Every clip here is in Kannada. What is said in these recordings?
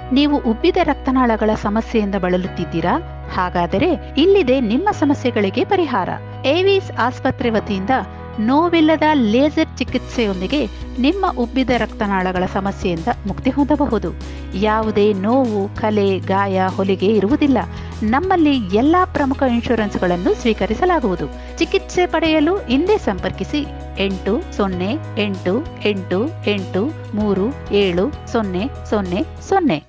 ನೀವು ಉಬ್ಬಿದ ರಕ್ತನಾಳಗಳ ಸಮಸ್ಯೆಯಿಂದ ಬಳಲುತ್ತಿದ್ದೀರಾ ಹಾಗಾದರೆ ಇಲ್ಲಿದೆ ನಿಮ್ಮ ಸಮಸ್ಯೆಗಳಿಗೆ ಪರಿಹಾರ ಏವಿಸ್ ಆಸ್ಪತ್ರೆ ವತಿಯಿಂದ ನೋವಿಲ್ಲದ ಲೇಸರ್ ಚಿಕಿತ್ಸೆಯೊಂದಿಗೆ ನಿಮ್ಮ ಉಬ್ಬಿದ ರಕ್ತನಾಳಗಳ ಸಮಸ್ಯೆಯಿಂದ ಮುಕ್ತಿ ಹೊಂದಬಹುದು ಯಾವುದೇ ನೋವು ಕಲೆ ಗಾಯ ಹೊಲಿಗೆ ಇರುವುದಿಲ್ಲ ನಮ್ಮಲ್ಲಿ ಎಲ್ಲಾ ಪ್ರಮುಖ ಇನ್ಶೂರೆನ್ಸ್ಗಳನ್ನು ಸ್ವೀಕರಿಸಲಾಗುವುದು ಚಿಕಿತ್ಸೆ ಪಡೆಯಲು ಹಿಂದೆ ಸಂಪರ್ಕಿಸಿ ಎಂಟು ಸೊನ್ನೆ ಎಂಟು ಎಂಟು ಎಂಟು ಮೂರು ಏಳು ಸೊನ್ನೆ ಸೊನ್ನೆ ಸೊನ್ನೆ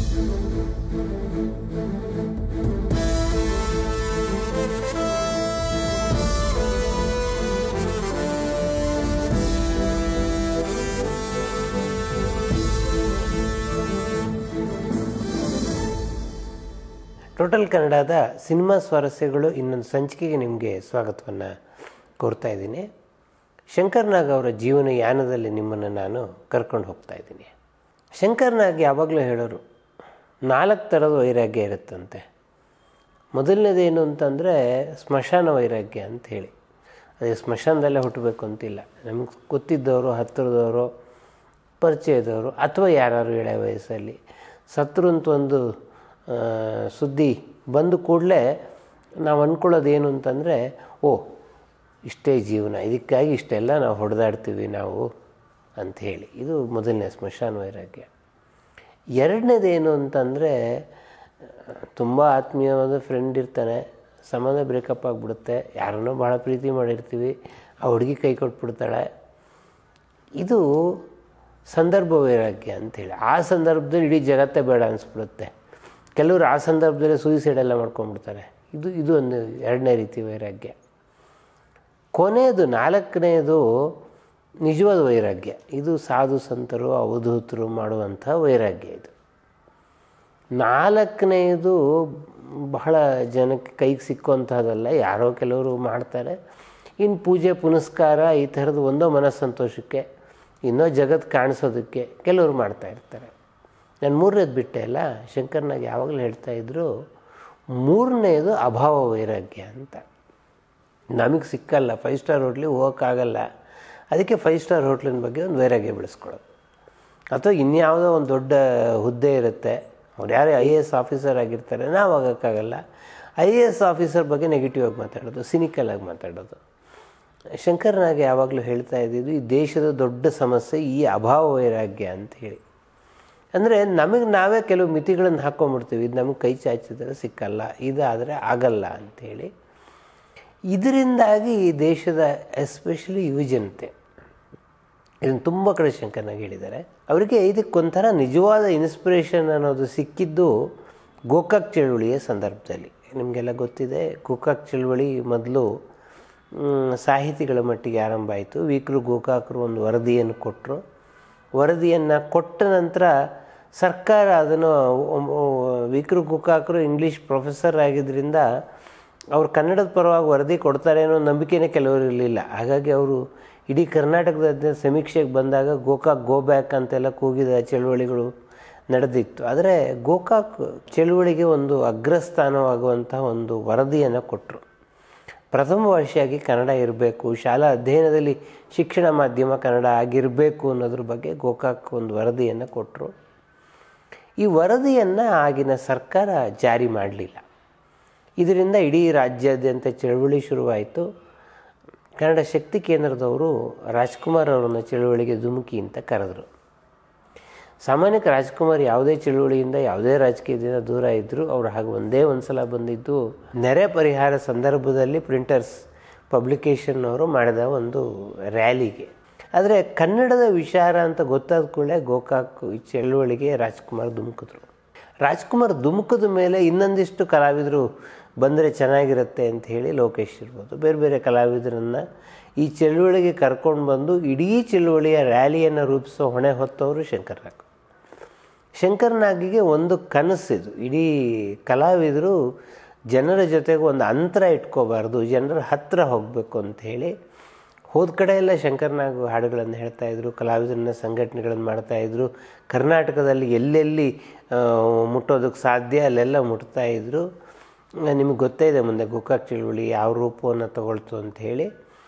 ಟೋಟಲ್ ಕನ್ನಡದ ಸಿನಿಮಾ ಸ್ವಾರಸ್ಯಗಳು ಇನ್ನೊಂದು ಸಂಚಿಕೆಗೆ ನಿಮಗೆ ಸ್ವಾಗತವನ್ನು ಕೋರ್ತಾ ಇದ್ದೀನಿ ಶಂಕರ್ ನಾಗ್ ಅವರ ಜೀವನ ಯಾನದಲ್ಲಿ ನಿಮ್ಮನ್ನು ನಾನು ಕರ್ಕೊಂಡು ಹೋಗ್ತಾ ಇದ್ದೀನಿ ಶಂಕರ್ ನಾಗ್ ಯಾವಾಗಲೂ ಹೇಳೋರು ನಾಲ್ಕು ಥರದ ವೈರಾಗ್ಯ ಇರುತ್ತಂತೆ ಮೊದಲನೇದೇನು ಅಂತಂದರೆ ಸ್ಮಶಾನ ವೈರಾಗ್ಯ ಅಂತ ಹೇಳಿ ಅದೇ ಸ್ಮಶಾನದಲ್ಲೇ ಹುಟ್ಟಬೇಕು ಅಂತಿಲ್ಲ ನಮಗೆ ಗೊತ್ತಿದ್ದವರು ಹತ್ತಿರದವರು ಪರಿಚಯದವರು ಅಥವಾ ಯಾರು ಎಳೆ ವಯಸ್ಸಲ್ಲಿ ಸತ್ರು ಅಂತ ಒಂದು ಆ, ಸುದ್ದಿ ಬಂದ ಕೂಡಲೇ ನಾವು ಅಂದ್ಕೊಳ್ಳೋದು ಏನು ಅಂತಂದರೆ ಓ ಇಷ್ಟೇ ಜೀವನ ಇದಕ್ಕಾಗಿ ಇಷ್ಟೆಲ್ಲ ನಾವು ಹೊಡೆದಾಡ್ತೀವಿ ನಾವು ಅಂತ ಹೇಳಿ ಇದು ಮೊದಲನೇ ಸ್ಮಶಾನ ವೈರಾಗ್ಯ ಎರಡನೇದೇನು ಅಂತಂದರೆ ತುಂಬ ಆತ್ಮೀಯವಾದ ಫ್ರೆಂಡ್ ಇರ್ತಾನೆ ಸಂಬಂಧ ಬ್ರೇಕಪ್ ಆಗಿಬಿಡುತ್ತೆ ಯಾರನ್ನೋ ಭಾಳ ಪ್ರೀತಿ ಮಾಡಿರ್ತೀವಿ ಆ ಹುಡುಗಿ ಕೈ ಕೊಟ್ಬಿಡ್ತಾಳೆ ಇದು ಸಂದರ್ಭ ವೈರಾಗ್ಯ ಅಂಥೇಳಿ ಆ ಸಂದರ್ಭದಲ್ಲಿ ಇಡೀ ಜಗತ್ತೇ ಬೇಡ ಅನಿಸ್ಬಿಡುತ್ತೆ ಕೆಲವರು ಆ ಸಂದರ್ಭದಲ್ಲಿ ಸೂಯಿಸೈಡ್ ಎಲ್ಲ ಮಾಡ್ಕೊಂಡ್ಬಿಡ್ತಾರೆ ಇದು ಇದು ಒಂದು ಎರಡನೇ ರೀತಿ ವೈರಾಗ್ಯ ಕೊನೆಯದು ನಾಲ್ಕನೆಯದು ನಿಜವಾದ ವೈರಾಗ್ಯ ಇದು ಸಾಧು ಸಂತರು ಅವಧೂತರು ಮಾಡುವಂಥ ವೈರಾಗ್ಯ ಇದು ನಾಲ್ಕನೆಯದು ಬಹಳ ಜನಕ್ಕೆ ಕೈಗೆ ಸಿಕ್ಕುವಂಥದ್ದಲ್ಲ ಯಾರೋ ಕೆಲವರು ಮಾಡ್ತಾರೆ ಇನ್ನು ಪೂಜೆ ಪುನಸ್ಕಾರ ಈ ಥರದ್ದು ಒಂದೋ ಮನಸ್ಸಂತೋಷಕ್ಕೆ ಇನ್ನೋ ಜಗತ್ತು ಕಾಣಿಸೋದಕ್ಕೆ ಕೆಲವರು ಮಾಡ್ತಾ ಇರ್ತಾರೆ ನಾನು ಮೂರನೇದು ಬಿಟ್ಟೆ ಅಲ್ಲ ಶಂಕರ್ನಾಗ್ ಯಾವಾಗಲೂ ಹೇಳ್ತಾ ಇದ್ರು ಮೂರನೇದು ಅಭಾವ ವೈರಾಗ್ಯ ಅಂತ ನಮಗೆ ಸಿಕ್ಕಲ್ಲ ಫೈವ್ ಸ್ಟಾರ್ ಹೋಟ್ಲಿಗೆ ಹೋಗೋಕ್ಕಾಗಲ್ಲ ಅದಕ್ಕೆ ಫೈವ್ ಸ್ಟಾರ್ ಹೋಟ್ಲಿನ ಬಗ್ಗೆ ಒಂದು ವೈರಾಗ್ಯ ಬೆಳೆಸ್ಕೊಳ್ಳೋದು ಅಥವಾ ಇನ್ಯಾವುದೋ ಒಂದು ದೊಡ್ಡ ಹುದ್ದೆ ಇರುತ್ತೆ ಅವ್ರು ಯಾರೇ ಐ ಎ ಎಸ್ ಆಫೀಸರ್ ಆಗಿರ್ತಾರೆ ನಾವು ಆಗೋಕ್ಕಾಗಲ್ಲ ಐ ಎ ಎಸ್ ಆಫೀಸರ್ ಬಗ್ಗೆ ನೆಗೆಟಿವ್ ಆಗಿ ಮಾತಾಡೋದು ಸಿನಿಕಲ್ ಆಗಿ ಮಾತಾಡೋದು ಶಂಕರ್ನಾಗ್ ಯಾವಾಗಲೂ ಹೇಳ್ತಾ ಇದ್ದಿದ್ದು ಈ ದೇಶದ ದೊಡ್ಡ ಸಮಸ್ಯೆ ಈ ಅಭಾವ ವೈರಾಗ್ಯ ಅಂತ ಹೇಳಿ ಅಂದರೆ ನಮಗೆ ನಾವೇ ಕೆಲವು ಮಿತಿಗಳನ್ನು ಹಾಕ್ಕೊಂಬಿಡ್ತೀವಿ ಇದು ನಮಗೆ ಕೈ ಚಾಚಿದ್ರೆ ಸಿಕ್ಕಲ್ಲ ಇದಾದರೆ ಆಗಲ್ಲ ಅಂಥೇಳಿ ಇದರಿಂದಾಗಿ ಈ ದೇಶದ ಎಸ್ಪೆಷಲಿ ಯುವಜನತೆ ಇದನ್ನು ತುಂಬ ಕಡೆ ಶಂಕರ್ನಾಗ್ ಹೇಳಿದ್ದಾರೆ ಅವರಿಗೆ ಇದಕ್ಕೊಂಥರ ನಿಜವಾದ ಇನ್ಸ್ಪಿರೇಷನ್ ಅನ್ನೋದು ಸಿಕ್ಕಿದ್ದು ಗೋಕಾಕ್ ಚಳುವಳಿಯ ಸಂದರ್ಭದಲ್ಲಿ ನಿಮಗೆಲ್ಲ ಗೊತ್ತಿದೆ ಗೋಕಾಕ್ ಚಳುವಳಿ ಮೊದಲು ಮ್, ಸಾಹಿತಿಗಳ ಮಟ್ಟಿಗೆ ಆರಂಭ ಆಯಿತು ವೀಕರು ಗೋಕಾಕರು ಒಂದು ವರದಿಯನ್ನು ಕೊಟ್ಟರು ವರದಿಯನ್ನು ಕೊಟ್ಟ ನಂತರ ಸರ್ಕಾರ ಅದನ್ನು ವೀಕರು ಗೋಕಾಕರು ಇಂಗ್ಲೀಷ್ ಪ್ರೊಫೆಸರ್ ಆಗಿದ್ದರಿಂದ ಅವ್ರು ಕನ್ನಡದ ಪರವಾಗಿ ವರದಿ ಕೊಡ್ತಾರೆ ಅನ್ನೋ ನಂಬಿಕೆನೇ ಕೆಲವರು ಇರಲಿಲ್ಲ ಹಾಗಾಗಿ ಅವರು ಇಡೀ ಕರ್ನಾಟಕದ ಸಮೀಕ್ಷೆಗೆ ಬಂದಾಗ ಗೋಕಾಕ್ ಗೋ ಬ್ಯಾಕ್ ಅಂತೆಲ್ಲ ಕೂಗಿದ ಚಳುವಳಿಗಳು ನಡೆದಿತ್ತು ಆದರೆ ಗೋಕಾಕ್ ಚಳುವಳಿಗೆ ಒಂದು ಅಗ್ರಸ್ಥಾನವಾಗುವಂಥ ಒಂದು ವರದಿಯನ್ನು ಕೊಟ್ಟರು ಪ್ರಥಮ ಭಾಷೆಯಾಗಿ ಕನ್ನಡ ಇರಬೇಕು ಶಾಲಾ ಅಧ್ಯಯನದಲ್ಲಿ ಶಿಕ್ಷಣ ಮಾಧ್ಯಮ ಕನ್ನಡ ಆಗಿರಬೇಕು ಅನ್ನೋದ್ರ ಬಗ್ಗೆ ಗೋಕಾಕ್ ಒಂದು ವರದಿಯನ್ನು ಕೊಟ್ಟರು ಈ ವರದಿಯನ್ನು ಆಗಿನ ಸರ್ಕಾರ ಜಾರಿ ಮಾಡಲಿಲ್ಲ ಇದರಿಂದ ಇಡೀ ರಾಜ್ಯಾದ್ಯಂತ ಚಳುವಳಿ ಶುರುವಾಯಿತು ಕನ್ನಡ ಶಕ್ತಿ ಕೇಂದ್ರದವರು ರಾಜ್ಕುಮಾರ್ ಅವರನ್ನು ಚಳುವಳಿಗೆ ಧುಮುಕಿ ಅಂತ ಕರೆದರು ಸಾಮಾನ್ಯಕ್ಕೆ ರಾಜ್ಕುಮಾರ್ ಯಾವುದೇ ಚಳುವಳಿಯಿಂದ ಯಾವುದೇ ರಾಜಕೀಯದಿಂದ ದೂರ ಇದ್ದರು ಅವ್ರು ಹಾಗೆ ಒಂದೇ ಒಂದು ಸಲ ಬಂದಿದ್ದು ನೆರೆ ಪರಿಹಾರ ಸಂದರ್ಭದಲ್ಲಿ ಪ್ರಿಂಟರ್ಸ್ ಪಬ್ಲಿಕೇಶನ್ ಅವರು ಮಾಡಿದ ಒಂದು ರ್ಯಾಲಿಗೆ ಆದರೆ ಕನ್ನಡದ ವಿಚಾರ ಅಂತ ಗೊತ್ತಾದ ಕೂಡಲೇ ಗೋಕಾಕ್ ಈ ಚಳುವಳಿಗೆ ರಾಜ್ಕುಮಾರ್ ಧುಮುಕಿದ್ರು ರಾಜ್ಕುಮಾರ್ ಧುಮುಕದ ಮೇಲೆ ಇನ್ನೊಂದಿಷ್ಟು ಕಲಾವಿದರು ಬಂದರೆ ಚೆನ್ನಾಗಿರುತ್ತೆ ಅಂತ ಹೇಳಿ ಲೋಕೇಶ್ ಇರ್ಬೋದು ಬೇರೆ ಬೇರೆ ಕಲಾವಿದರನ್ನು ಈ ಚಳುವಳಿಗೆ ಕರ್ಕೊಂಡು ಬಂದು ಇಡೀ ಚಳುವಳಿಯ ರ್ಯಾಲಿಯನ್ನು ರೂಪಿಸೋ ಹೊಣೆ ಹೊತ್ತವರು ಶಂಕರ್ನಾಗ್ ಶಂಕರ್ನಾಗಿಗೆ ಒಂದು ಕನಸಿದು ಇಡೀ ಕಲಾವಿದರು ಜನರ ಜೊತೆಗೆ ಒಂದು ಅಂತರ ಇಟ್ಕೋಬಾರ್ದು ಜನರ ಹತ್ತಿರ ಹೋಗಬೇಕು ಅಂತ ಹೇಳಿ ಹೋದ ಕಡೆ ಎಲ್ಲ ಶಂಕರ್ನಾಗ್ ಹಾಡುಗಳನ್ನು ಹೇಳ್ತಾಯಿದ್ರು ಕಲಾವಿದರನ್ನ ಸಂಘಟನೆಗಳನ್ನು ಮಾಡ್ತಾಯಿದ್ರು ಕರ್ನಾಟಕದಲ್ಲಿ ಎಲ್ಲೆಲ್ಲಿ ಆ, ಮುಟ್ಟೋದಕ್ಕೆ ಸಾಧ್ಯ ಅಲ್ಲೆಲ್ಲ ಮುಟ್ತಾಯಿದ್ರು ನಿಮಗೆ ಗೊತ್ತೇ ಇದೆ ಮುಂದೆ ಗೋಕಾಕ್ ಚಳುವಳಿ ಯಾವ ರೂಪವನ್ನು ತಗೊಳ್ತು ಅಂತ ಹೇಳಿ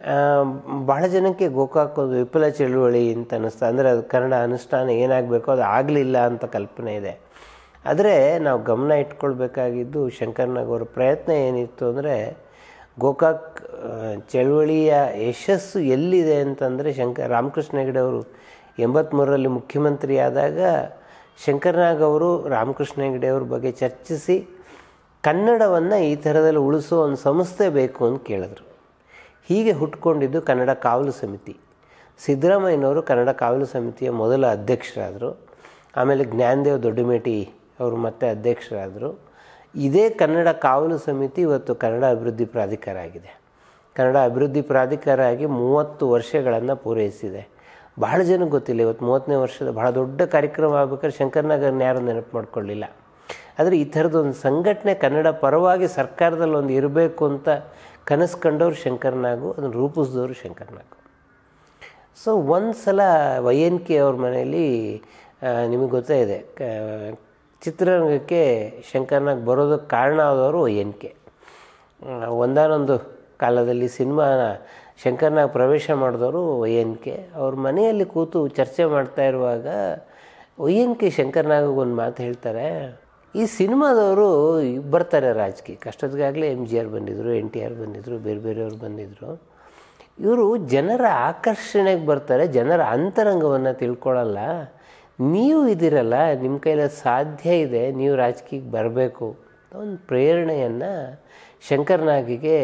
ಆ, ಬಹಳ ಜನಕ್ಕೆ ಗೋಕಾಕ್ ಒಂದು ವಿಫಲ ಚಳುವಳಿ ಅಂತ ಅನ್ನಿಸ್ತಾ ಅಂದರೆ ಅದು ಕನ್ನಡ ಅನುಷ್ಠಾನ ಏನಾಗಬೇಕೋ ಅದು ಆಗಲಿಲ್ಲ ಅಂತ ಕಲ್ಪನೆ ಇದೆ ಆದರೆ ನಾವು ಗಮನ ಇಟ್ಕೊಳ್ಬೇಕಾಗಿದ್ದು ಶಂಕರ್ನಾಗ್ ಅವರ ಪ್ರಯತ್ನ ಏನಿತ್ತು ಅಂದರೆ ಗೋಕಾಕ್ ಆ, ಚಳುವಳಿಯ ಯಶಸ್ಸು ಎಲ್ಲಿದೆ ಅಂತಂದರೆ ಶಂಕರ್ ರಾಮಕೃಷ್ಣ ಹೆಗಡೆ ಅವರು ಎಂಬತ್ತ್ಮೂರರಲ್ಲಿ ಮುಖ್ಯಮಂತ್ರಿ ಆದಾಗ ಶಂಕರ್ನಾಗ್ ಅವರು ರಾಮಕೃಷ್ಣ ಹೆಗಡೆ ಅವ್ರ ಬಗ್ಗೆ ಚರ್ಚಿಸಿ ಕನ್ನಡವನ್ನು ಈ ಥರದಲ್ಲಿ ಉಳಿಸೋ ಒಂದು ಸಂಸ್ಥೆ ಬೇಕು ಅಂತ ಕೇಳಿದ್ರು ಹೀಗೆ ಹುಟ್ಕೊಂಡಿದ್ದು ಕನ್ನಡ ಕಾವಲು ಸಮಿತಿ ಸಿದ್ದರಾಮಯ್ಯನವರು ಕನ್ನಡ ಕಾವಲು ಸಮಿತಿಯ ಮೊದಲ ಅಧ್ಯಕ್ಷರಾದರು ಆಮೇಲೆ ಜ್ಞಾನದೇವ್ ದೊಡ್ಡಮೇಟಿ ಅವರು ಮತ್ತೆ ಅಧ್ಯಕ್ಷರಾದರು ಇದೇ ಕನ್ನಡ ಕಾವಲು ಸಮಿತಿ ಇವತ್ತು ಕನ್ನಡ ಅಭಿವೃದ್ಧಿ ಪ್ರಾಧಿಕಾರ ಆಗಿದೆ ಕನ್ನಡ ಅಭಿವೃದ್ಧಿ ಪ್ರಾಧಿಕಾರ ಆಗಿ ಮೂವತ್ತು ವರ್ಷಗಳನ್ನು ಪೂರೈಸಿದೆ ಬಹಳ ಜನಕ್ಕೆ ಗೊತ್ತಿಲ್ಲ ಇವತ್ತು ಮೂವತ್ತನೇ ವರ್ಷದ ಬಹಳ ದೊಡ್ಡ ಕಾರ್ಯಕ್ರಮ ಆಗ್ಬೇಕಾದ್ರೆ ಶಂಕರ್ನಗರ್ನ ಯಾರು ನೆನಪು ಮಾಡ್ಕೊಳ್ಳಿಲ್ಲ ಆದರೆ ಈ ಥರದೊಂದು ಸಂಘಟನೆ ಕನ್ನಡ ಪರವಾಗಿ ಸರ್ಕಾರದಲ್ಲಿ ಒಂದು ಇರಬೇಕು ಅಂತ ಕನಸು ಕಂಡವ್ರು ಶಂಕರ್ನಾಗು ಅದನ್ನು ರೂಪಿಸಿದವರು ಶಂಕರ್ನಾಗು ಸೊ ಒಂದು ಸಲ ವೈ ಎನ್ ಕೆ ಅವ್ರ ಮನೆಯಲ್ಲಿ ನಿಮಗೆ ಗೊತ್ತೇ ಇದೆ ಕ- ಚಿತ್ರರಂಗಕ್ಕೆ ಶಂಕರ್ನಾಗ್ ಬರೋದಕ್ಕೆ ಕಾರಣ ಆದವರು ವೈ ಎನ್ ಕೆ ಒಂದಾನೊಂದು ಕಾಲದಲ್ಲಿ ಸಿನಿಮಾನ ಶಂಕರ್ನಾಗ್ ಪ್ರವೇಶ ಮಾಡಿದವರು ವೈ ಎನ್ ಕೆ ಅವ್ರ ಮನೆಯಲ್ಲಿ ಕೂತು ಚರ್ಚೆ ಮಾಡ್ತಾ ಇರುವಾಗ ವೈ ಎನ್ ಕೆ ಶಂಕರ್ನಾಗ್ ಒಂದು ಮಾತು ಹೇಳ್ತಾರೆ ಈ ಸಿನಿಮಾದವರು ಬರ್ತಾರೆ ರಾಜಕೀಯಕ್ಕೆ ಅಷ್ಟೊತ್ತಿಗಾಗಲೇ ಎಮ್ ಜಿ ಆರ್ ಬಂದಿದ್ದರು ಎನ್ ಟಿ ಆರ್ ಬಂದಿದ್ದರು ಬೇರೆ ಬೇರೆಯವ್ರು ಬಂದಿದ್ದರು ಇವರು ಜನರ ಆಕರ್ಷಣೆಗೆ ಬರ್ತಾರೆ ಜನರ ಅಂತರಂಗವನ್ನು ತಿಳ್ಕೊಳ್ಳಲ್ಲ ನೀವು ಇದ್ದೀರಲ್ಲ ನಿಮ್ಮ ಕೈಲಿ ಸಾಧ್ಯ ಇದೆ ನೀವು ರಾಜಕೀಯಕ್ಕೆ ಬರಬೇಕು ಒಂದು ಪ್ರೇರಣೆಯನ್ನು ಶಂಕರ್ನಾಗಿಗೆ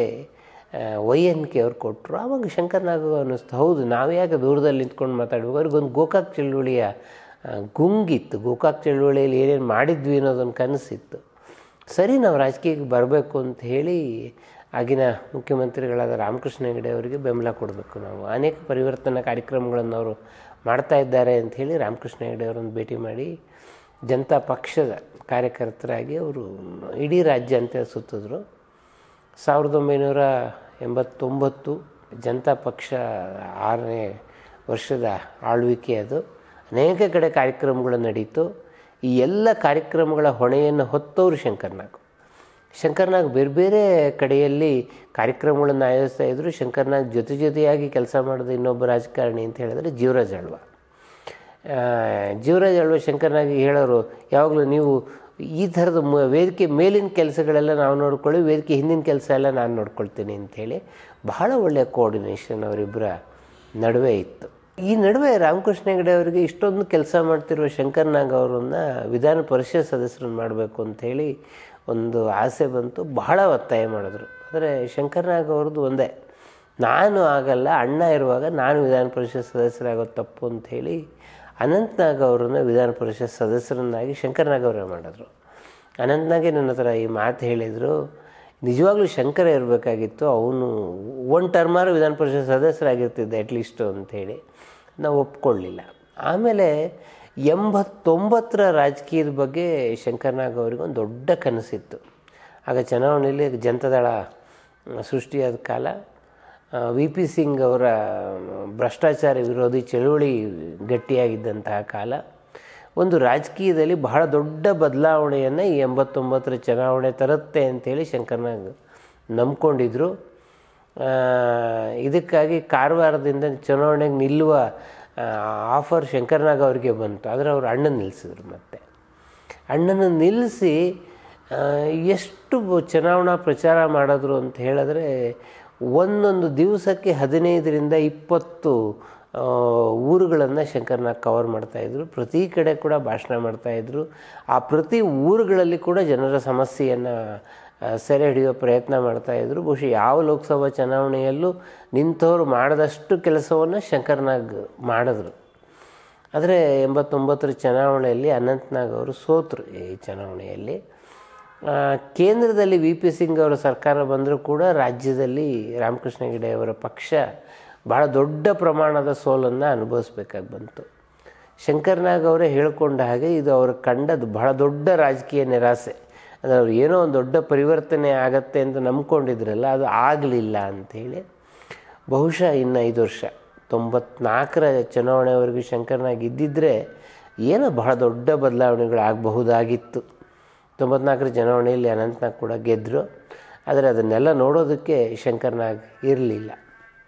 ವೈ ಎನ್ ಕೆ ಅವ್ರು ಕೊಟ್ಟರು ಆವಾಗ ಶಂಕರ್ನಾಗ್ ಅನ್ನಿಸ್ತು ಹೌದು ನಾವು ಯಾಕೆ ದೂರದಲ್ಲಿ ನಿಂತ್ಕೊಂಡು ಮಾತಾಡ್ಬೇಕು ಅವ್ರಿಗೊಂದು ಗೋಕಾಕ್ ಚಳುವಳಿಯ ಆ, ಗುಂಗಿತ್ತು ಗೋಕಾಕ್ ಚಳುವಳಿಯಲ್ಲಿ ಏನೇನು ಮಾಡಿದ್ವಿ ಅನ್ನೋದೊಂದು ಕನಸಿತ್ತು ಸರಿ ನಾವು ರಾಜಕೀಯಕ್ಕೆ ಬರಬೇಕು ಅಂತ ಹೇಳಿ ಆಗಿನ ಮುಖ್ಯಮಂತ್ರಿಗಳಾದ ರಾಮಕೃಷ್ಣ ಹೆಗಡೆ ಅವರಿಗೆ ಬೆಂಬಲ ಕೊಡಬೇಕು ನಾವು ಅನೇಕ ಪರಿವರ್ತನಾ ಕಾರ್ಯಕ್ರಮಗಳನ್ನು ಅವರು ಮಾಡ್ತಾ ಇದ್ದಾರೆ ಅಂತ ಹೇಳಿ ರಾಮಕೃಷ್ಣ ಹೆಗಡೆ ಅವರನ್ನು ಭೇಟಿ ಮಾಡಿ ಜನತಾ ಪಕ್ಷದ ಕಾರ್ಯಕರ್ತರಾಗಿ ಅವರು ಇಡೀ ರಾಜ್ಯ ಅಂತ ಸುತ್ತಿದ್ರು ಸಾವಿರದ ಒಂಬೈನೂರ ಎಂಬತ್ತೊಂಬತ್ತು ಜನತಾ ಪಕ್ಷ ಆರನೇ ವರ್ಷದ ಆಳ್ವಿಕೆ ಅದು ಅನೇಕ ಕಡೆ ಕಾರ್ಯಕ್ರಮಗಳು ನಡೀತು ಈ ಎಲ್ಲ ಕಾರ್ಯಕ್ರಮಗಳ ಹೊಣೆಯನ್ನು ಹೊತ್ತವರು ಶಂಕರ್ನಾಗ್ ಶಂಕರ್ನಾಗ್ ಬೇರೆ ಬೇರೆ ಕಡೆಯಲ್ಲಿ ಕಾರ್ಯಕ್ರಮಗಳನ್ನು ಆಯೋಜಿಸ್ತಾ ಇದ್ದರು ಶಂಕರ್ನಾಗ್ ಜೊತೆ ಜೊತೆಯಾಗಿ ಕೆಲಸ ಮಾಡಿದ ಇನ್ನೊಬ್ಬ ರಾಜಕಾರಣಿ ಅಂತ ಹೇಳಿದ್ರೆ ಜೀವರಾಜ್ ಅಳ್ವ ಆ, ಜೀವರಾಜ್ ಅಳ್ವ ಶಂಕರ್ನಾಗಿ ಹೇಳೋರು ಯಾವಾಗಲೂ ನೀವು ಈ ಥರದ ಮ- ವೇದಿಕೆ ಮೇಲಿನ ಕೆಲಸಗಳೆಲ್ಲ ನಾವು ನೋಡ್ಕೊಳ್ಳಿ ವೇದಿಕೆ ಹಿಂದಿನ ಕೆಲಸ ಎಲ್ಲ ನಾನು ನೋಡ್ಕೊಳ್ತೀನಿ ಅಂಥೇಳಿ ಬಹಳ ಒಳ್ಳೆಯ ಕೋಆರ್ಡಿನೇಷನ್ ಅವರಿಬ್ಬರ ನಡುವೆ ಇತ್ತು ಈ ನಡುವೆ ರಾಮಕೃಷ್ಣ ಹೆಗಡೆ ಅವರಿಗೆ ಇಷ್ಟೊಂದು ಕೆಲಸ ಮಾಡ್ತಿರುವ ಶಂಕರ್ನಾಗ್ ಅವರನ್ನ ವಿಧಾನ ಪರಿಷತ್ ಸದಸ್ಯರನ್ನು ಮಾಡಬೇಕು ಅಂಥೇಳಿ ಒಂದು ಆಸೆ ಬಂತು ಬಹಳ ಒತ್ತಾಯ ಮಾಡಿದ್ರು ಆದರೆ ಶಂಕರ್ನಾಗ್ ಅವ್ರದ್ದು ಒಂದೇ ನಾನು ಆಗಲ್ಲ ಅಣ್ಣ ಇರುವಾಗ ನಾನು ವಿಧಾನ ಪರಿಷತ್ ಸದಸ್ಯರಾಗೋದು ತಪ್ಪು ಅಂತ ಹೇಳಿ ಅನಂತ್ನಾಗ್ ಅವರನ್ನ ವಿಧಾನ ಪರಿಷತ್ ಸದಸ್ಯರನ್ನಾಗಿ ಶಂಕರ್ನಾಗ್ ಅವರೇ ಮಾಡಿದ್ರು ಅನಂತ್ನಾಗೆ ನನ್ನ ಹತ್ರ ಈ ಮಾತು ಹೇಳಿದರು ನಿಜವಾಗ್ಲೂ ಶಂಕರ ಇರಬೇಕಾಗಿತ್ತು ಅವನು ಒನ್ ಟರ್ಮಾರು ವಿಧಾನ ಪರಿಷತ್ ಸದಸ್ಯರಾಗಿರ್ತಿದ್ದೆ ಅಟ್ಲೀಸ್ಟು ಅಂಥೇಳಿ ನಾವು ಒಪ್ಕೊಳ್ಳಿಲ್ಲ ಆಮೇಲೆ ಎಂಬತ್ತೊಂಬತ್ತರ ರಾಜಕೀಯದ ಬಗ್ಗೆ ಶಂಕರ್ನಾಗ್ ಅವರಿಗೆ ಒಂದು ದೊಡ್ಡ ಕನಸಿತ್ತು ಆಗ ಚುನಾವಣೆಯಲ್ಲಿ ಜನತಾದಳ ಸೃಷ್ಟಿಯಾದ ಕಾಲ ವಿ ಪಿ ಸಿಂಗ್ ಅವರ ಭ್ರಷ್ಟಾಚಾರ ವಿರೋಧಿ ಚಳುವಳಿ ಗಟ್ಟಿಯಾಗಿದ್ದಂತಹ ಕಾಲ ಒಂದು ರಾಜಕೀಯದಲ್ಲಿ ಬಹಳ ದೊಡ್ಡ ಬದಲಾವಣೆಯನ್ನು ಈ ಎಂಬತ್ತೊಂಬತ್ತರ ಚುನಾವಣೆ ತರುತ್ತೆ ಅಂತೇಳಿ ಶಂಕರ್ನಾಗ್ ನಂಬ್ಕೊಂಡಿದ್ರು ಆ, ಇದಕ್ಕಾಗಿ ಕಾರವಾರದಿಂದ ಚುನಾವಣೆಗೆ ನಿಲ್ಲುವ ಆಫರ್ ಶಂಕರ್ನಾಗ್ ಅವರಿಗೆ ಬಂತು ಆದರೆ ಅವರು ಅಣ್ಣನ ನಿಲ್ಲಿಸಿದ್ರು ಮತ್ತೆ ಅಣ್ಣನ ನಿಲ್ಲಿಸಿ ಆ, ಎಷ್ಟು ಬ- ಚುನಾವಣಾ ಪ್ರಚಾರ ಮಾಡಿದ್ರು ಅಂತ ಹೇಳಿದ್ರೆ ಒಂದೊಂದು ದಿವಸಕ್ಕೆ ಹದಿನೈದರಿಂದ ಇಪ್ಪತ್ತು ಊರುಗಳನ್ನು ಶಂಕರ್ನಾಗ್ ಕವರ್ ಮಾಡ್ತಾಯಿದ್ರು ಪ್ರತಿ ಕಡೆ ಕೂಡ ಭಾಷಣ ಮಾಡ್ತಾಯಿದ್ರು ಆ ಪ್ರತಿ ಊರುಗಳಲ್ಲಿ ಕೂಡ ಜನರ ಸಮಸ್ಯೆಯನ್ನು ಸೆರೆ ಹಿಡಿಯೋ ಪ್ರಯತ್ನ ಮಾಡ್ತಾಯಿದ್ರು ಬಹುಶಃ ಯಾವ ಲೋಕಸಭಾ ಚುನಾವಣೆಯಲ್ಲೂ ನಿಂತವರು ಮಾಡದಷ್ಟು ಕೆಲಸವನ್ನು ಶಂಕರ್ನಾಗ್ ಮಾಡಿದ್ರು ಆದರೆ ಎಂಬತ್ತೊಂಬತ್ತರ ಚುನಾವಣೆಯಲ್ಲಿ ಅನಂತ್ನಾಗ್ ಅವರು ಸೋತರು ಈ ಚುನಾವಣೆಯಲ್ಲಿ ಆ, ಕೇಂದ್ರದಲ್ಲಿ ವಿ ಪಿ ಸಿಂಗ್ ಅವರ ಸರ್ಕಾರ ಬಂದರೂ ಕೂಡ ರಾಜ್ಯದಲ್ಲಿ ರಾಮಕೃಷ್ಣ ಹೆಗಡೆ ಅವರ ಪಕ್ಷ ಭಾಳ ದೊಡ್ಡ ಪ್ರಮಾಣದ ಸೋಲನ್ನು ಅನುಭವಿಸ್ಬೇಕಾಗಿ ಬಂತು ಶಂಕರ್ನಾಗ್ ಅವರೇ ಹೇಳ್ಕೊಂಡ ಹಾಗೆ ಇದು ಅವರು ಕಂಡದ್ದು ಬಹಳ ದೊಡ್ಡ ರಾಜಕೀಯ ನಿರಾಸೆ ಅಂದರೆ ಅವ್ರು ಏನೋ ಒಂದು ದೊಡ್ಡ ಪರಿವರ್ತನೆ ಆಗತ್ತೆ ಅಂತ ನಂಬ್ಕೊಂಡಿದ್ರಲ್ಲ ಅದು ಆಗಲಿಲ್ಲ ಅಂಥೇಳಿ ಬಹುಶಃ ಇನ್ನು ಐದು ವರ್ಷ ತೊಂಬತ್ನಾಲ್ಕರ ಚುನಾವಣೆವರೆಗೂ ಶಂಕರ್ನಾಗ್ ಇದ್ದಿದ್ದರೆ ಏನೋ ಬಹಳ ದೊಡ್ಡ ಬದಲಾವಣೆಗಳು ಆಗಬಹುದಾಗಿತ್ತು ತೊಂಬತ್ನಾಲ್ಕರ ಚುನಾವಣೆಯಲ್ಲಿ ಅನಂತನಾಗ್ ಕೂಡ ಗೆದ್ದರು ಆದರೆ ಅದನ್ನೆಲ್ಲ ನೋಡೋದಕ್ಕೆ ಶಂಕರ್ನಾಗ್ ಇರಲಿಲ್ಲ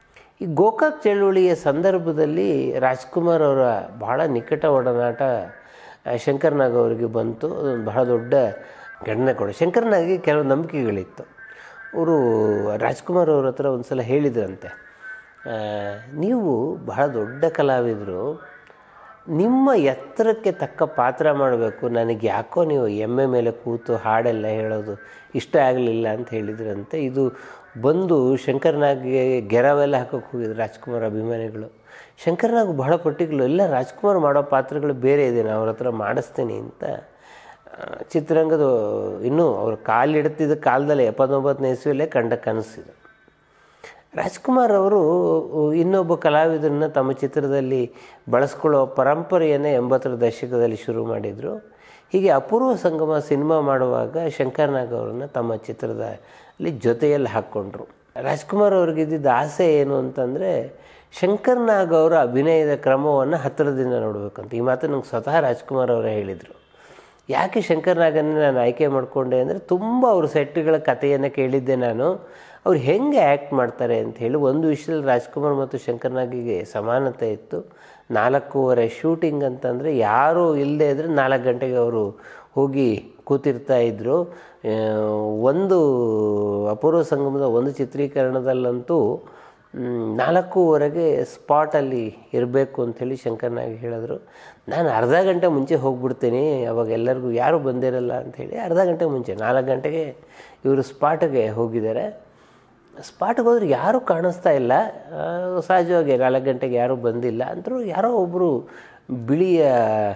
ಈ ಗೋಕಾಕ್ ಚಳುವಳಿಯ ಸಂದರ್ಭದಲ್ಲಿ ರಾಜ್ಕುಮಾರ್ ಅವರ ಬಹಳ ನಿಕಟ ಒಡನಾಟ ಆ, ಶಂಕರ್ನಾಗ್ ಅವರಿಗೆ ಬಂತು ಅದೊಂದು ಬಹಳ ದೊಡ್ಡ ಘಟನೆ ಕೊಡ ಶಂಕರ್ನಾಗ್ಗೆ ಕೆಲವು ನಂಬಿಕೆಗಳಿತ್ತು ಅವರು ರಾಜ್ಕುಮಾರ್ ಅವ್ರ ಹತ್ರ ಒಂದು ಸಲ ಹೇಳಿದ್ರಂತೆ ಆ, ನೀವು ಬಹಳ ದೊಡ್ಡ ಕಲಾವಿದರು ನಿಮ್ಮ ಎತ್ತರಕ್ಕೆ ತಕ್ಕ ಪಾತ್ರ ಮಾಡಬೇಕು ನನಗೆ ಯಾಕೋ ನೀವು ಎಮ್ಮೆ ಮೇಲೆ ಕೂತು ಹಾಡೆಲ್ಲ ಹೇಳೋದು ಇಷ್ಟ ಆಗಲಿಲ್ಲ ಅಂತ ಹೇಳಿದ್ರಂತೆ ಇದು ಬಂದು ಶಂಕರ್ನಾಗ್ಗೆ ಗೆರವೆಲ್ಲ ಹಾಕೋಕೆ ಹೋಗಿದ್ರು ರಾಜ್ಕುಮಾರ್ ಅಭಿಮಾನಿಗಳು ಶಂಕರ್ನಾಗ್ ಬಹಳ ಪರ್ಟಿಕ್ಯುಲರ್ ಇಲ್ಲ ರಾಜ್ಕುಮಾರ್ ಮಾಡೋ ಪಾತ್ರಗಳು ಬೇರೆ ಇದೆ ನಾನು ಅವ್ರ ಹತ್ರ ಮಾಡಿಸ್ತೀನಿ ಅಂತ ಆ, ಚಿತ್ರರಂಗದ ಇನ್ನೂ ಅವ್ರು ಕಾಲಿಡ್ತಿದ್ದ ಕಾಲದಲ್ಲೇ ಎಪ್ಪತ್ತೊಂಬತ್ತನೇ ಇಸ್ವಿಯಲ್ಲೇ ಕಂಡ ಕನಸಿದೆ ರಾಜ್ಕುಮಾರ್ ಅವರು ಇನ್ನೊಬ್ಬ ಕಲಾವಿದರನ್ನ ತಮ್ಮ ಚಿತ್ರದಲ್ಲಿ ಬಳಸ್ಕೊಳ್ಳೋ ಪರಂಪರೆಯನ್ನೇ ಎಂಬತ್ತರ ದಶಕದಲ್ಲಿ ಶುರು ಮಾಡಿದರು ಹೀಗೆ ಅಪೂರ್ವ ಸಂಗಮ ಸಿನಿಮಾ ಮಾಡುವಾಗ ಶಂಕರ್ನಾಗ್ ಅವರನ್ನು ತಮ್ಮ ಚಿತ್ರದಲ್ಲಿ ಜೊತೆಯಲ್ಲಿ ಹಾಕ್ಕೊಂಡ್ರು ರಾಜ್ಕುಮಾರ್ ಅವ್ರಿಗಿದ್ದಿದ್ದ ಆಸೆ ಏನು ಅಂತಂದರೆ ಶಂಕರ್ನಾಗ್ ಅವರ ಅಭಿನಯದ ಕ್ರಮವನ್ನು ಹತ್ತಿರದಿಂದ ನೋಡಬೇಕಂತ ಈ ಮಾತು ನಂಗೆ ಸ್ವತಃ ರಾಜ್ಕುಮಾರ್ ಅವರೇ ಹೇಳಿದರು ಯಾಕೆ ಶಂಕರ್ನಾಗನ್ನೇ ನಾನು ಆಯ್ಕೆ ಮಾಡಿಕೊಂಡೆ ಅಂದರೆ ತುಂಬ ಅವ್ರ ಸೆಟ್ಗಳ ಕಥೆಯನ್ನು ಕೇಳಿದ್ದೆ ನಾನು ಅವ್ರು ಹೆಂಗೆ ಆ್ಯಕ್ಟ್ ಮಾಡ್ತಾರೆ ಅಂತ ಹೇಳಿ ಒಂದು ವಿಷಯದಲ್ಲಿ ರಾಜ್ಕುಮಾರ್ ಮತ್ತು ಶಂಕರ್ನಾಗಿಗೆ ಸಮಾನತೆ ಇತ್ತು ನಾಲ್ಕೂವರೆ ಶೂಟಿಂಗ್ ಅಂತಂದರೆ ಯಾರೂ ಇಲ್ಲದೆ ಇದ್ದರೆ ನಾಲ್ಕು ಗಂಟೆಗೆ ಅವರು ಹೋಗಿ ಕೂತಿರ್ತಾ ಇದ್ದರು ಆ, ಒಂದು ಅಪೂರ್ವ ಸಂಗಮದ ಒಂದು ಚಿತ್ರೀಕರಣದಲ್ಲಂತೂ ಮ್, ನಾಲ್ಕೂವರೆಗೆ ಸ್ಪಾಟಲ್ಲಿ ಇರಬೇಕು ಅಂಥೇಳಿ ಶಂಕರ್ನಾಗ್ ಹೇಳಿದ್ರು ನಾನು ಅರ್ಧ ಗಂಟೆ ಮುಂಚೆ ಹೋಗ್ಬಿಡ್ತೀನಿ ಅವಾಗ ಎಲ್ಲರಿಗೂ ಯಾರೂ ಬಂದಿರಲ್ಲ ಅಂಥೇಳಿ ಅರ್ಧ ಗಂಟೆ ಮುಂಚೆ ನಾಲ್ಕು ಗಂಟೆಗೆ ಇವರು ಸ್ಪಾಟ್ಗೆ ಹೋಗಿದ್ದಾರೆ ಸ್ಪಾಟ್ಗೆ ಹೋದ್ರೆ ಯಾರೂ ಕಾಣಿಸ್ತಾ ಇಲ್ಲ ಆ, ಸಹಜವಾಗಿ ನಾಲ್ಕು ಗಂಟೆಗೆ ಯಾರೂ ಬಂದಿಲ್ಲ ಅಂದರೂ ಯಾರೋ ಒಬ್ಬರು ಬಿಳಿಯ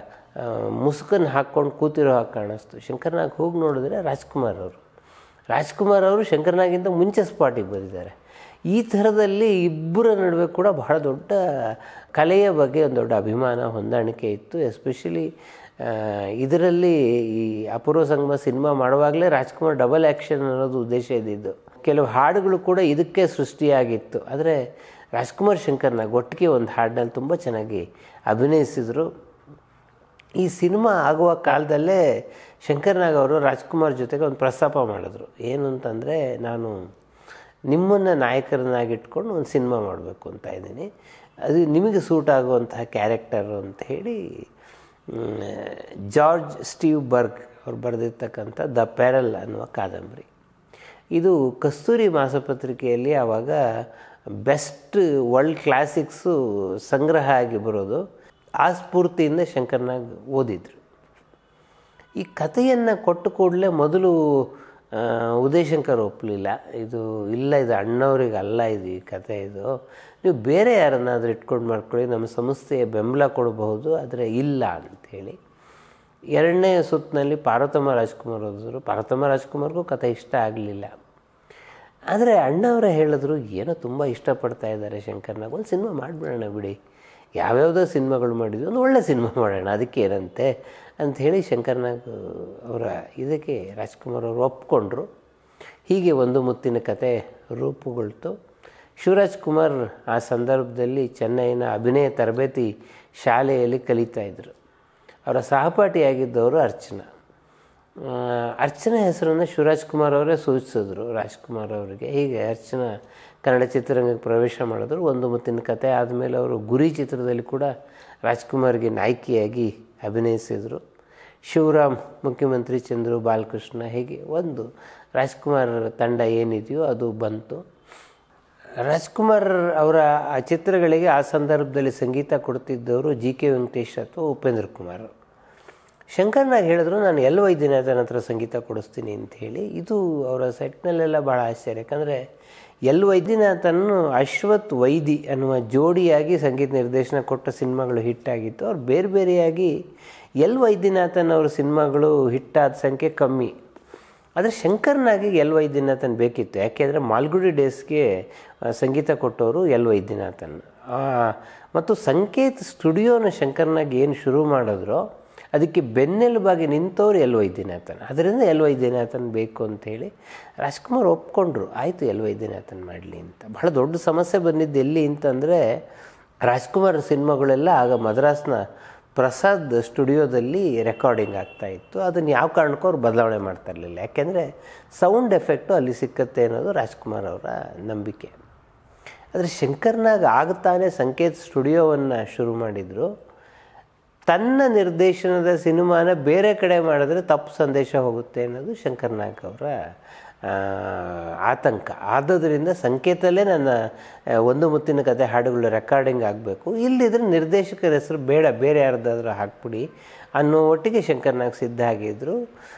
ಮುಸುಕನ್ನು ಹಾಕ್ಕೊಂಡು ಕೂತಿರೋ ಹಾಗೆ ಕಾಣಿಸ್ತು ಶಂಕರ್ನಾಗ್ ಹೋಗಿ ನೋಡಿದ್ರೆ ರಾಜ್ಕುಮಾರ್ ಅವರು ರಾಜ್ಕುಮಾರ್ ಅವರು ಶಂಕರ್ನಾಗಿಂತ ಮುಂಚೆ ಸ್ಪಾಟಿಗೆ ಬಂದಿದ್ದಾರೆ ಈ ಥರದಲ್ಲಿ ಇಬ್ಬರ ನಡುವೆ ಕೂಡ ಬಹಳ ದೊಡ್ಡ ಕಲೆಯ ಬಗ್ಗೆ ಒಂದು ದೊಡ್ಡ ಅಭಿಮಾನ ಹೊಂದಾಣಿಕೆ ಇತ್ತು ಎಸ್ಪೆಷಲಿ ಇದರಲ್ಲಿ ಈ ಅಪೂರ್ವ ಸಂಗಮ ಸಿನಿಮಾ ಮಾಡುವಾಗಲೇ ರಾಜ್ಕುಮಾರ್ ಡಬಲ್ ಆ್ಯಕ್ಷನ್ ಅನ್ನೋದು ಉದ್ದೇಶ ಇದ್ದಿದ್ದು ಕೆಲವು ಹಾಡುಗಳು ಕೂಡ ಇದಕ್ಕೆ ಸೃಷ್ಟಿಯಾಗಿತ್ತು ಆದರೆ ರಾಜ್ಕುಮಾರ್ ಶಂಕರ್ನಾಗ್ ಒಟ್ಟಿಗೆ ಒಂದು ಹಾಡಿನಲ್ಲಿ ತುಂಬ ಚೆನ್ನಾಗಿ ಅಭಿನಯಿಸಿದರು ಈ ಸಿನಿಮಾ ಆಗುವ ಕಾಲದಲ್ಲೇ ಶಂಕರ್ನಾಗ್ ಅವರು ರಾಜ್ಕುಮಾರ್ ಜೊತೆಗೆ ಒಂದು ಪ್ರಸ್ತಾಪ ಮಾಡಿದ್ರು ಏನು ಅಂತಂದರೆ ನಾನು ನಿಮ್ಮನ್ನು ನಾಯಕರನ್ನಾಗಿಟ್ಕೊಂಡು ಒಂದು ಸಿನಿಮಾ ಮಾಡಬೇಕು ಅಂತ ಇದ್ದೀನಿ ಅದು ನಿಮಗೆ ಸೂಟ್ ಆಗುವಂತಹ ಕ್ಯಾರೆಕ್ಟರು ಅಂತ ಹೇಳಿ ಮ್, ಜಾರ್ಜ್ ಸ್ಟೀವ್ ಬರ್ಗ್ ಅವ್ರು ಬರೆದಿರ್ತಕ್ಕಂಥ ದ ಪ್ಯಾರಲ್ ಅನ್ನುವ ಕಾದಂಬರಿ ಇದು ಕಸ್ತೂರಿ ಮಾಸಪತ್ರಿಕೆಯಲ್ಲಿ ಆವಾಗ ಬೆಸ್ಟ್ ವರ್ಲ್ಡ್ ಕ್ಲಾಸಿಕ್ಸು ಸಂಗ್ರಹ ಆಗಿ ಬರೋದು ಆ ಸ್ಫೂರ್ತಿಯಿಂದ ಶಂಕರ್ನಾಗ್ ಓದಿದ್ರು ಈ ಕಥೆಯನ್ನು ಕೊಟ್ಟು ಕೂಡಲೇ ಮೊದಲು ಆ, ಉದಯಶಂಕರ್ ಒಪ್ಪಲಿಲ್ಲ ಇದು ಇಲ್ಲ ಇದು ಅಣ್ಣವ್ರಿಗೆ ಅಲ್ಲ ಇದು ಈ ಕಥೆ ಇದು ನೀವು ಬೇರೆ ಯಾರನ್ನಾದರೂ ಇಟ್ಕೊಂಡು ಮಾಡ್ಕೊಳ್ಳಿ ನಮ್ಮ ಸಂಸ್ಥೆಯ ಬೆಂಬಲ ಕೊಡಬಹುದು ಆದರೆ ಇಲ್ಲ ಅಂಥೇಳಿ ಎರಡನೇ ಸುತ್ತಿನಲ್ಲಿ ಪಾರ್ವತಮ್ಮ ರಾಜ್ಕುಮಾರ್ ಹೋದರು ಪಾರ್ವತಮ್ಮ ರಾಜ್ಕುಮಾರ್ಗೂ ಕಥೆ ಇಷ್ಟ ಆಗಲಿಲ್ಲ ಆದರೆ ಅಣ್ಣವರೇ ಹೇಳಿದ್ರು ಏನೋ ತುಂಬ ಇಷ್ಟಪಡ್ತಾ ಇದ್ದಾರೆ ಶಂಕರ್ನಾಗ್ ಒಂದು ಸಿನಿಮಾ ಮಾಡಿಬಿಡೋಣ ಬಿಡಿ ಯಾವ್ಯಾವುದೋ ಸಿನಿಮಾಗಳು ಮಾಡಿದ್ವಿ ಒಂದು ಒಳ್ಳೆ ಸಿನಿಮಾ ಮಾಡೋಣ ಅದಕ್ಕೆ ಏನಂತೆ ಅಂಥೇಳಿ ಶಂಕರ್ನಾಗ್ ಅವರ ಇದಕ್ಕೆ ರಾಜ್ಕುಮಾರ್ ಅವರು ಒಪ್ಕೊಂಡ್ರು ಹೀಗೆ ಒಂದು ಮುತ್ತಿನ ಕತೆ ರೂಪುಗೊಳ್ತು ಶಿವರಾಜ್ ಕುಮಾರ್ ಆ ಸಂದರ್ಭದಲ್ಲಿ ಚೆನ್ನೈನ ಅಭಿನಯ ತರಬೇತಿ ಶಾಲೆಯಲ್ಲಿ ಕಲಿತಾ ಇದ್ದರು ಅವರ ಸಹಪಾಠಿಯಾಗಿದ್ದವರು ಅರ್ಚನಾ ಆ, ಅರ್ಚನಾ ಹೆಸರನ್ನು ಶಿವರಾಜ್ ಕುಮಾರ್ ಅವರೇ ಸೂಚಿಸಿದ್ರು ರಾಜ್ಕುಮಾರ್ ಅವರಿಗೆ ಹೀಗೆ ಅರ್ಚನಾ ಕನ್ನಡ ಚಿತ್ರರಂಗಕ್ಕೆ ಪ್ರವೇಶ ಮಾಡಿದ್ರು ಒಂದು ಮುತ್ತಿನ ಕತೆ ಆದಮೇಲೆ ಅವರು ಗುರಿ ಚಿತ್ರದಲ್ಲಿ ಕೂಡ ರಾಜ್ಕುಮಾರ್ಗೆ ನಾಯಕಿಯಾಗಿ ಅಭಿನಯಿಸಿದರು ಶಿವರಾಮ್ ಮುಖ್ಯಮಂತ್ರಿ ಚಂದ್ರು ಬಾಲಕೃಷ್ಣ ಹೀಗೆ ಒಂದು ರಾಜ್ಕುಮಾರ್ ತಂಡ ಏನಿದೆಯೋ ಅದು ಬಂತು ರಾಜ್ಕುಮಾರ್ ಅವರ ಆ ಚಿತ್ರಗಳಿಗೆ ಆ ಸಂದರ್ಭದಲ್ಲಿ ಸಂಗೀತ ಕೊಡ್ತಿದ್ದವರು ಜಿ ಕೆ ವೆಂಕಟೇಶ್ ಅಥವಾ ಉಪೇಂದ್ರ ಕುಮಾರ್ ಶಂಕರ್ನಾಗ್ ಹೇಳಿದ್ರು ನಾನು ಎಲ್ ವೈದ್ಯನಾಥನ ಹತ್ರ ಸಂಗೀತ ಕೊಡಿಸ್ತೀನಿ ಅಂತ ಹೇಳಿ ಇದು ಅವರ ಸೆಟ್ನಲ್ಲೆಲ್ಲ ಭಾಳ ಆಶ್ಚರ್ಯ ಯಾಕಂದರೆ ಎಲ್ ವೈದ್ಯನಾಥನ್ನು ಅಶ್ವಥ್ ವೈದಿ ಅನ್ನುವ ಜೋಡಿಯಾಗಿ ಸಂಗೀತ ನಿರ್ದೇಶನ ಕೊಟ್ಟ ಸಿನಿಮಾಗಳು ಹಿಟ್ಟಾಗಿತ್ತು ಅವ್ರು ಬೇರೆ ಬೇರೆಯಾಗಿ ಎಲ್ ವೈದ್ಯನಾಥನ್ ಅವ್ರ ಸಿನಿಮಾಗಳು ಹಿಟ್ಟಾದ ಸಂಖ್ಯೆ ಕಮ್ಮಿ ಆದರೆ ಶಂಕರ್ನಾಗಿ ಎಲ್ ವೈದ್ಯನಾಥನ್ ಬೇಕಿತ್ತು ಯಾಕೆಂದರೆ ಮಾಲ್ಗುಡಿ ಡೇಸ್ಗೆ ಆ, ಸಂಗೀತ ಕೊಟ್ಟವರು ಎಲ್ ವೈದ್ಯನಾಥನ್ ಆ, ಮತ್ತು ಸಂಕೇತ್ ಸ್ಟುಡಿಯೋನ ಶಂಕರ್ನಾಗ್ ಏನು ಶುರು ಮಾಡಿದ್ರೋ ಅದಕ್ಕೆ ಬೆನ್ನೆಲುಬಾಗಿ ನಿಂತವ್ರು ಎಲ್ ವೈದ್ಯನಾಥನ್ ಅದರಿಂದ ಎಲ್ ವೈದ್ಯನಾಥನ್ ಬೇಕು ಅಂತೇಳಿ ರಾಜ್ಕುಮಾರ್ ಒಪ್ಕೊಂಡ್ರು ಆಯಿತು ಎಲ್ ವೈದ್ಯನಾಥನ್ ಮಾಡಲಿ ಅಂತ ಬಹಳ ದೊಡ್ಡ ಸಮಸ್ಯೆ ಬಂದಿದ್ದು ಎಲ್ಲಿ ಅಂತಂದರೆ ರಾಜ್ಕುಮಾರ್ ಸಿನಿಮಾಗಳೆಲ್ಲ ಆಗ ಮದ್ರಾಸ್ನ ಪ್ರಸಾದ್ ಸ್ಟುಡಿಯೋದಲ್ಲಿ ರೆಕಾರ್ಡಿಂಗ್ ಆಗ್ತಾ ಇತ್ತು ಅದನ್ನು ಯಾವ ಕಾರಣಕ್ಕೂ ಅವ್ರು ಬದಲಾವಣೆ ಮಾಡ್ತಾ ಇರಲಿಲ್ಲ ಯಾಕೆಂದರೆ ಸೌಂಡ್ ಎಫೆಕ್ಟು ಅಲ್ಲಿ ಸಿಕ್ಕತ್ತೆ ಅನ್ನೋದು ರಾಜ್ಕುಮಾರ್ ಅವರ ನಂಬಿಕೆ ಆದರೆ ಶಂಕರ್ನಾಗ್ ಆಗುತ್ತಾನೆ ಸಂಕೇತ್ ಸ್ಟುಡಿಯೋವನ್ನು ಶುರು ಮಾಡಿದರು ತನ್ನ ನಿರ್ದೇಶನದ ಸಿನಿಮಾನ ಬೇರೆ ಕಡೆ ಮಾಡಿದ್ರೆ ತಪ್ಪು ಸಂದೇಶ ಹೋಗುತ್ತೆ ಅನ್ನೋದು ಶಂಕರ್ ನಾಗ್ ಅವರ ಆ, ಆತಂಕ ಆದದ್ರಿಂದ ಸಂಕೇತಲ್ಲೇ ನನ್ನ ಆ, ಒಂದು ಮುತ್ತಿನ ಕತೆ ಹಾಡುಗಳು ರೆಕಾರ್ಡಿಂಗ್ ಆಗಬೇಕು ಇಲ್ಲಿದ್ರೆ ನಿರ್ದೇಶಕರ ಹೆಸರು ಬೇಡ ಬೇರೆ ಯಾರ್ದಾದ್ರೂ ಹಾಕ್ಬಿಡಿ ಅನ್ನೋ ಒಟ್ಟಿಗೆ ಶಂಕರ್ ನಾಗ್ ಸಿದ್ಧ ಆಗಿದ್ದರು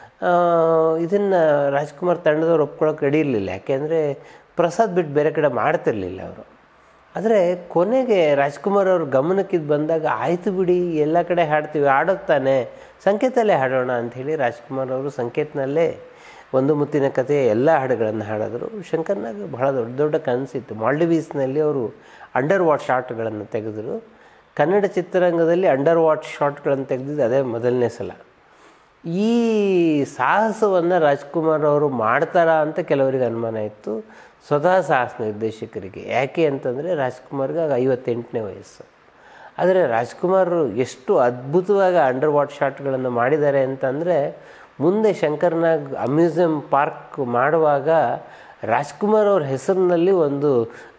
ಇದನ್ನು ರಾಜ್ಕುಮಾರ್ ತಂಡದವ್ರು ಒಪ್ಕೊಳ್ಳೋಕೆ ರೆಡಿ ಇರಲಿಲ್ಲ ಯಾಕೆಂದರೆ ಪ್ರಸಾದ್ ಬಿಟ್ಟು ಬೇರೆ ಕಡೆ ಮಾಡ್ತಿರ್ಲಿಲ್ಲ ಅವರು ಆದರೆ ಕೊನೆಗೆ ರಾಜ್ಕುಮಾರ್ ಅವ್ರ ಗಮನಕ್ಕೆ ಇದು ಬಂದಾಗ ಆಯಿತು ಬಿಡಿ ಎಲ್ಲ ಕಡೆ ಹಾಡ್ತೀವಿ ಹಾಡೋದು ತಾನೆ ಸಂಕೇತಲ್ಲೇ ಹಾಡೋಣ ಅಂಥೇಳಿ ರಾಜ್ಕುಮಾರ್ ಅವರು ಸಂಕೇತನಲ್ಲೇ ಒಂದು ಮುತ್ತಿನ ಕಥೆ ಎಲ್ಲ ಹಾಡುಗಳನ್ನು ಹಾಡಿದ್ರು ಶಂಕರ್ನಾಗ ಬಹಳ ದೊಡ್ಡ ದೊಡ್ಡ ಕನಸಿತ್ತು ಮಾಲ್ಡಿವೀಸ್ನಲ್ಲಿ ಅವರು ಅಂಡರ್ ವಾಟ್ ಶಾಟ್ಗಳನ್ನು ತೆಗೆದರು ಕನ್ನಡ ಚಿತ್ರರಂಗದಲ್ಲಿ ಅಂಡರ್ ವಾಟ್ ಶಾಟ್ಗಳನ್ನು ತೆಗೆದಿದ್ದು ಅದೇ ಮೊದಲನೇ ಸಲ ಈ ಸಾಹಸವನ್ನು ರಾಜ್ಕುಮಾರ್ ಅವರು ಮಾಡ್ತಾರಾ ಅಂತ ಕೆಲವರಿಗೆ ಅನುಮಾನ ಇತ್ತು ಸ್ವತಃ ಸಾಹಸ ನಿರ್ದೇಶಕರಿಗೆ ಯಾಕೆ ಅಂತಂದರೆ ರಾಜ್ಕುಮಾರ್ಗೆ ಆಗ ಐವತ್ತೆಂಟನೇ ವಯಸ್ಸು ಆದರೆ ರಾಜ್ಕುಮಾರ್ ಎಷ್ಟು ಅದ್ಭುತವಾಗಿ ಅಂಡರ್ ವಾಟ್ ಶಾಟ್ಗಳನ್ನು ಮಾಡಿದ್ದಾರೆ ಅಂತಂದರೆ ಮುಂದೆ ಶಂಕರ್ನಾಗ್ ಅಮ್ಯೂಸಿಯಂ ಪಾರ್ಕ್ ಮಾಡುವಾಗ ರಾಜ್ಕುಮಾರ್ ಅವ್ರ ಹೆಸರಿನಲ್ಲಿ ಒಂದು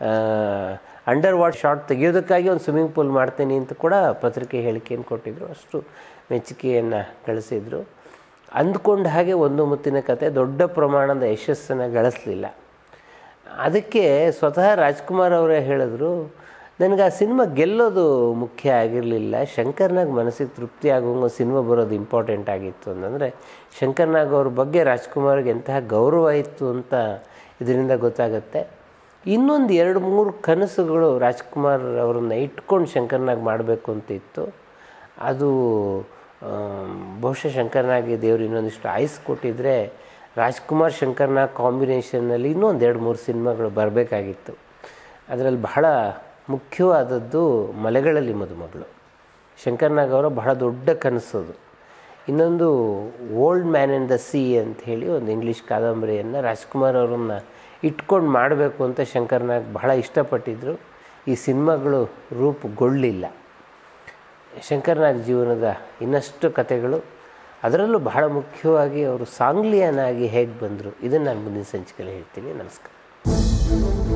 ಅಂಡರ್ ವಾಟ್ ಶಾಟ್ ತೆಗೆಯೋದಕ್ಕಾಗಿ ಒಂದು ಸ್ವಿಮ್ಮಿಂಗ್ ಪೂಲ್ ಮಾಡ್ತೀನಿ ಅಂತ ಕೂಡ ಪತ್ರಿಕೆ ಹೇಳಿಕೆಯನ್ನು ಕೊಟ್ಟಿದ್ದರು ಅಷ್ಟು ಮೆಚ್ಚುಗೆಯನ್ನು ಗಳಿಸಿದರು ಅಂದ್ಕೊಂಡ ಹಾಗೆ ಒಂದು ಮುತ್ತಿನ ಕತೆ ದೊಡ್ಡ ಪ್ರಮಾಣದ ಯಶಸ್ಸನ್ನು ಗಳಿಸಲಿಲ್ಲ ಅದಕ್ಕೆ ಸ್ವತಃ ರಾಜ್ಕುಮಾರ್ ಅವರೇ ಹೇಳಿದ್ರು ನನಗೆ ಆ ಸಿನಿಮಾ ಗೆಲ್ಲೋದು ಮುಖ್ಯ ಆಗಿರಲಿಲ್ಲ ಶಂಕರ್ನಾಗ್ ಮನಸ್ಸಿಗೆ ತೃಪ್ತಿ ಆಗುವಂಗೆ ಸಿನಿಮಾ ಬರೋದು ಇಂಪಾರ್ಟೆಂಟ್ ಆಗಿತ್ತು ಅಂತಂದರೆ ಶಂಕರ್ನಾಗ್ ಅವ್ರ ಬಗ್ಗೆ ರಾಜ್ಕುಮಾರ್ಗೆ ಎಂತಹ ಗೌರವ ಇತ್ತು ಅಂತ ಇದರಿಂದ ಗೊತ್ತಾಗುತ್ತೆ ಇನ್ನೊಂದು ಎರಡು ಮೂರು ಕನಸುಗಳು ರಾಜ್ಕುಮಾರ್ ಅವ್ರನ್ನ ಇಟ್ಕೊಂಡು ಶಂಕರ್ನಾಗ್ ಮಾಡಬೇಕು ಅಂತ ಇತ್ತು ಅದು ಆಮ್, ಬಹುಶಃ ಶಂಕರ್ನಾಗೆ ದೇವರು ಇನ್ನೊಂದಿಷ್ಟು ಆಯ್ಸ್ ಕೊಟ್ಟಿದ್ರೆ ರಾಜ್ಕುಮಾರ್ ಶಂಕರ್ನಾಗ್ ಕಾಂಬಿನೇಷನ್ನಲ್ಲಿ ಇನ್ನೊಂದು ಎರಡು ಮೂರು ಸಿನಿಮಾಗಳು ಬರಬೇಕಾಗಿತ್ತು ಅದರಲ್ಲಿ ಬಹಳ ಮುಖ್ಯವಾದದ್ದು ಮಲೆಗಳಲ್ಲಿ ಮದುಮಗಳು ಶಂಕರ್ನಾಗ್ ಅವರ ಬಹಳ ದೊಡ್ಡ ಕನಸು ಅದು ಇನ್ನೊಂದು old man and the sea ಅಂತ ಹೇಳಿ ಒಂದು ಇಂಗ್ಲೀಷ್ ಕಾದಂಬರಿಯನ್ನು ರಾಜ್ಕುಮಾರ್ ಅವರನ್ನು ಇಟ್ಕೊಂಡು ಮಾಡಬೇಕು ಅಂತ ಶಂಕರ್ನಾಗ್ ಬಹಳ ಇಷ್ಟಪಟ್ಟಿದ್ದರು ಈ ಸಿನಿಮಾಗಳು ರೂಪುಗೊಳ್ಳಿಲ್ಲ ಶಂಕರ್ನಾಗ್ ಜೀವನದ ಇನ್ನಷ್ಟು ಕಥೆಗಳು ಅದರಲ್ಲೂ ಬಹಳ ಮುಖ್ಯವಾಗಿ ಅವರು ಸಾಂಗ್ಲಿಯನಾಗಿ ಹೇಗೆ ಬಂದರು ಇದನ್ನು ನಾನು ಮುಂದಿನ ಸಂಚಿಕೆಯಲ್ಲಿ ಹೇಳ್ತೀನಿ ನಮಸ್ಕಾರ